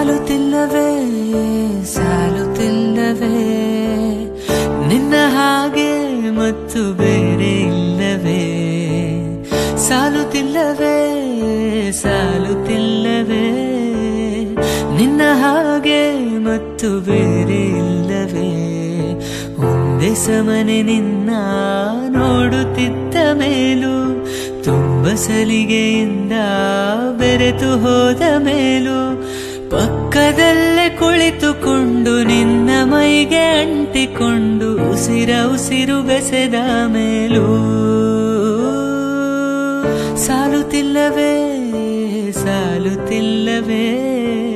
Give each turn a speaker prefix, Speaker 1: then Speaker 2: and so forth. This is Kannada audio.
Speaker 1: ಸಾಲುತ್ತಿಲ್ಲವೇ ಸಾಲುತ್ತಿಲ್ಲವೇ ನಿನ್ನ ಹಾಗೆ ಮತ್ತು ಬೇರೆ ಇಲ್ಲವೇ ಸಾಲುತ್ತಿಲ್ಲವೇ ಸಾಲುತ್ತಿಲ್ಲವೇ ನಿನ್ನ ಹಾಗೆ ಮತ್ತು ಬೇರೆ ಇಲ್ಲವೇ ಒಂದೇ ಸಮನೆ ನಿನ್ನ ನೋಡುತ್ತಿದ್ದ ಮೇಲೂ ತುಂಬ ಸಲಿಗೆಯಿಂದ ಬೆರೆತು ಹೋದ ಮೇಲೂ ಪಕ್ಕದಲ್ಲೇ ಕುಳಿತುಕೊಂಡು ನಿನ್ನ ಮೈಗೆ ಅಂಟಿಕೊಂಡು ಉಸಿರ ಉಸಿರು ಬೆಸೆದ ಮೇಲೂ ಸಾಲುತ್ತಿಲ್ಲವೇ ಸಾಲುತ್ತಿಲ್ಲವೇ